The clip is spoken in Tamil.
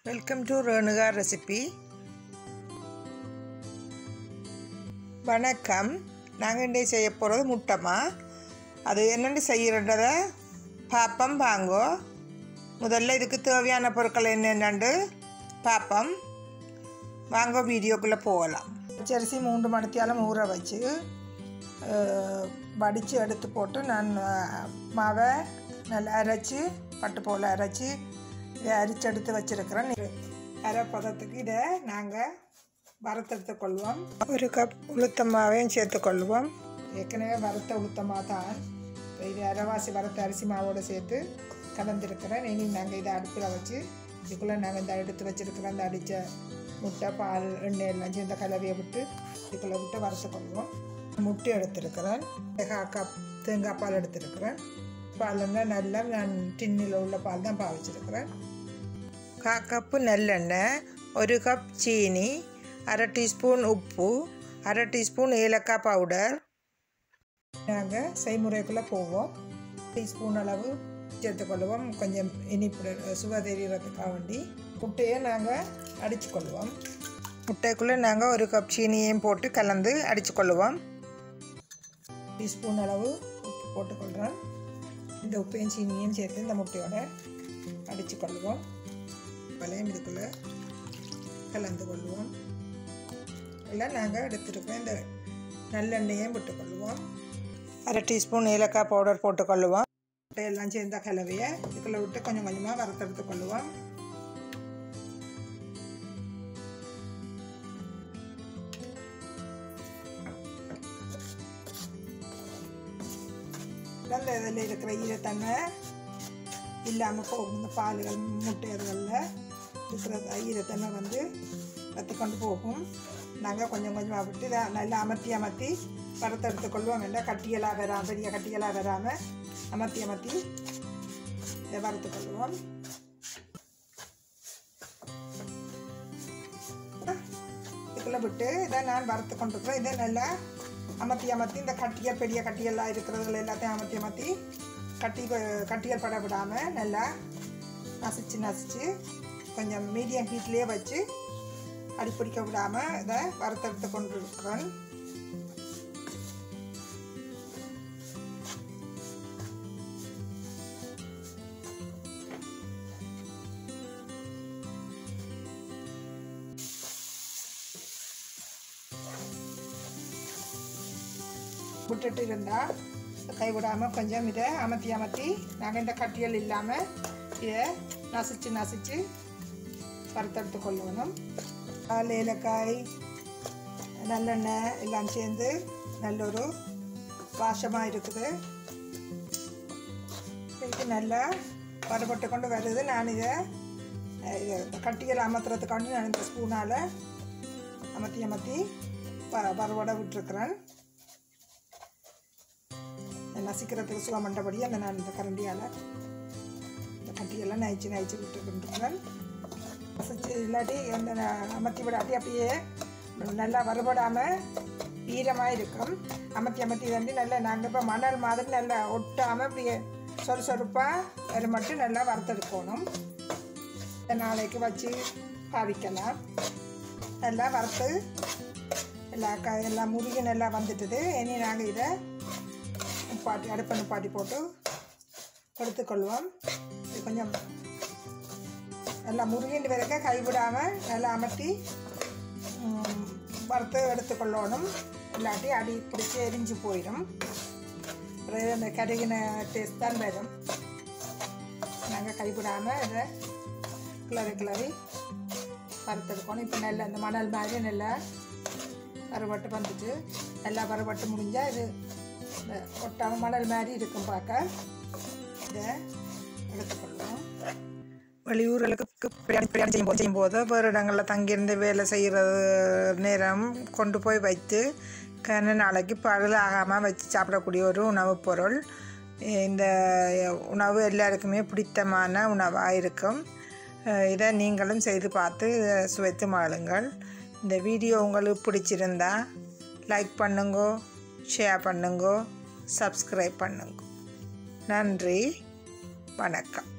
வெல்கம் டு ரேணுகா ரெசிபி வணக்கம் நாங்கள் இன்றைய செய்ய போகிறது முட்டைமா அது என்னென்னு செய்கிறன்றதை பார்ப்போம் வாங்கோ முதல்ல இதுக்கு தேவையான பொருட்கள் என்னென்னு பார்ப்போம் வாங்க வீடியோக்குள்ளே போகலாம் பச்சரிசி மூன்று மணித்தியாலும் ஊற வச்சு அஹ், வடித்து எடுத்து போட்டு நான் அஹ், மாவை நல்லா அரைச்சி பட்டு போல் அரைச்சி இதை அரிச்சு எடுத்து வச்சுருக்கிறேன் அரை பதத்துக்கு இதை நாங்கள் வறுத்தெடுத்து கொள்வோம் ஒரு கப் உளுத்த மாவையும் சேர்த்துக்கொள்வோம் ஏற்கனவே வறுத்த உளுத்தமாக தான் இப்போ இது அரைவாசி வறுத்த அரிசி மாவோடு சேர்த்து கலந்துருக்கிறேன் இனி நாங்கள் இதை அடுப்பில் வச்சு இதுக்குள்ளே நாங்கள் இந்த எடுத்து வச்சுருக்கிற அந்த அடித்த முட்டை பால் எண்ணெய் எல்லாம் சேர்ந்த கலவையை விட்டு இதுக்குள்ளே விட்டு வறுத்து கொள்வோம் முட்டை எடுத்திருக்கிறேன் கால் கப் தேங்காய் பால் எடுத்திருக்கிறேன் பாலுன்னா நல்லா நான் டின்னில் உள்ள பால் தான் பாவிச்சிருக்கிறேன் கா கப்பு நல்லெண்ணெய் ஒரு கப் சீனி அரை டீஸ்பூன் உப்பு அரை டீஸ்பூன் ஏலக்காய் பவுடர் நாங்கள் செய்முறைக்குள்ளே போவோம் டீஸ்பூன் அளவு சேர்த்துக்கொள்வோம் கொஞ்சம் இனிப்பு சுவை தெரியறதுக்காக வேண்டி முட்டையை நாங்கள் அடிச்சுக்கொள்வோம் முட்டைக்குள்ளே நாங்கள் ஒரு கப் சீனியையும் போட்டு கலந்து அடிச்சுக்கொள்வோம் டீஸ்பூன் அளவு உப்பு போட்டுக்கொள்கிறேன் இந்த உப்பையும் சீனியும் சேர்த்து இந்த முட்டையோட அடித்து கொள்வோம் வளையம் இதுக்குள்ளே கலந்து கொள்வோம் எல்லாம் நாங்கள் எடுத்துருக்கோம் இந்த நல்லெண்ணெயும் விட்டுக்கொள்வோம் அரை டீஸ்பூன் ஏலக்காய் பவுடர் போட்டுக்கொள்ளுவோம் எல்லாம் சேர்ந்த கலவையை இதுக்குள்ளே விட்டு கொஞ்சம் கொஞ்சமாக வறுத்தெடுத்து கொள்ளுவோம் அந்த இதில் இருக்கிற ஈரத்தன்மை இல்லாமல் போகும் இந்த பால்கள் முட்டை இதுகளில் இருக்கிற ஈரத்தன்மை வந்து வற்றி கொண்டு போகும் நாங்கள் கொஞ்சம் கொஞ்சமாக விட்டு இதை நல்லா அமர்த்தி அமர்த்தி வறுத்தெடுத்து கொள்வோம் வேண்டாம் கட்டியெல்லாம் வராமல் பெரிய கட்டியெல்லாம் வராமல் அமர்த்தி அமர்த்தி இதை வறுத்து கொள்வோம் இதுக்குள்ளே விட்டு இதை நான் வறுத்து கொண்டிருக்கிறேன் இதை நல்லா அமர்த்தி அமர்த்தி இந்த கட்டியல் பெரிய கட்டியெல்லாம் இருக்கிறதுல எல்லாத்தையும் அமர்த்தி அமர்த்தி கட்டி கட்டியல் பட விடாமல் நல்லா நசிச்சு நசிச்சு கொஞ்சம் மீடியம் ஹீட்லேயே வச்சு அடிப்பிடிக்க விடாமல் இதை வறுத்தெடுத்து கொண்டு இருக்கிறேன் விட்டுட்டு இருந்தால் கைவிடாமல் கொஞ்சம் இதை அமர்த்தி அமர்த்தி நாங்கள் இந்த கட்டியல் இல்லாமல் இதை நசிச்சு நசிச்சு வறுத்தெடுத்து கொள்ளணும் பால் ஏலக்காய் நல்லெண்ணெய் எல்லாம் சேர்ந்து நல்ல ஒரு வாசமாக இருக்குது இது நல்லா வறுபட்டு கொண்டு வருது நான் இதை அஹ், இதை இந்த கட்டியல் அமர்த்துறதுக்காண்டி நான் இந்த ஸ்பூனால் அமர்த்தி அமர்த்தி வ வறுவடை விட்டுருக்குறேன் நசிக்கிறதுக்கு சுகமண்டபடி அந்த நான் இந்த கரண்டியால் இந்த கட்டியெல்லாம் நைச்சு நைச்சு விட்டுருக்கிறேன் நசிச்சு இல்லாட்டி அந்த ந- அமர்த்தி விடாட்டி அப்படியே நல்லா வறுபடாமல் ஈரமாக இருக்கும் அமர்த்தி அமர்த்தி வந்து நல்லா நாங்கள் இப்போ மணல் மாதிரி நல்லா ஒட்டாமல் அப்படியே சொறு சொறுப்பாக வர மட்டும் நல்லா வறுத்தெடுக்கணும் இதை நாளைக்கு வச்சு பாவிக்கலாம் நல்லா வறுத்து எல்லா க எல்லாம் முருகி நல்லா வந்துட்டுது இனி நாங்கள் இதை நிப்பாட்டி அடுப்பை நிப்பாட்டி போட்டு எடுத்துக்கொள்வோம் இது கொஞ்சம் நல்லா முருகின்ற வரைக்கும் கைவிடாமல் நல்லா அமர்த்தி ம், வறுத்து எடுத்துக்கொள்ளணும் இல்லாட்டி அடி பிடிச்சி எரிஞ்சு போயிடும் அப்புறம் அந்த கருகின டேஸ்ட் தான் வரும் நாங்கள் கைவிடாமல் இதை கிளறி கிளறி வறுத்தெடுக்கணும் இப்போ நல்லா இந்த மணல் மாதிரி நல்லா வறுபட்டு வந்துட்டு நல்லா வறுபட்டு முடிஞ்சால் இது இந்த ஒட்டாமல் மணல் மாதிரி இருக்கும் பார்க்க இதை எடுத்துக்கொள்வோம் வெளியூர்களுக்கு பிரயாணம் பிரயாணம் செய்யும் போது செய்யும்போது வேறு இடங்களில் தங்கியிருந்து வேலை செய்கிறது நேரம் கொண்டு போய் வைத்து கன நாளைக்கு பகல் ஆகாமல் வச்சு சாப்பிடக்கூடிய ஒரு உணவுப் பொருள் இந்த உணவு எல்லாருக்குமே பிடித்தமான உணவாக இருக்கும் அஹ் இதை நீங்களும் செய்து பார்த்து சுவைத்து மாளுங்கள் இந்த வீடியோ உங்களுக்கு பிடிச்சிருந்தா லைக் பண்ணுங்கோ ஷேர் பண்ணுங்கோ சப்ஸ்கிரைப் பண்ணுங்க நன்றி வணக்கம்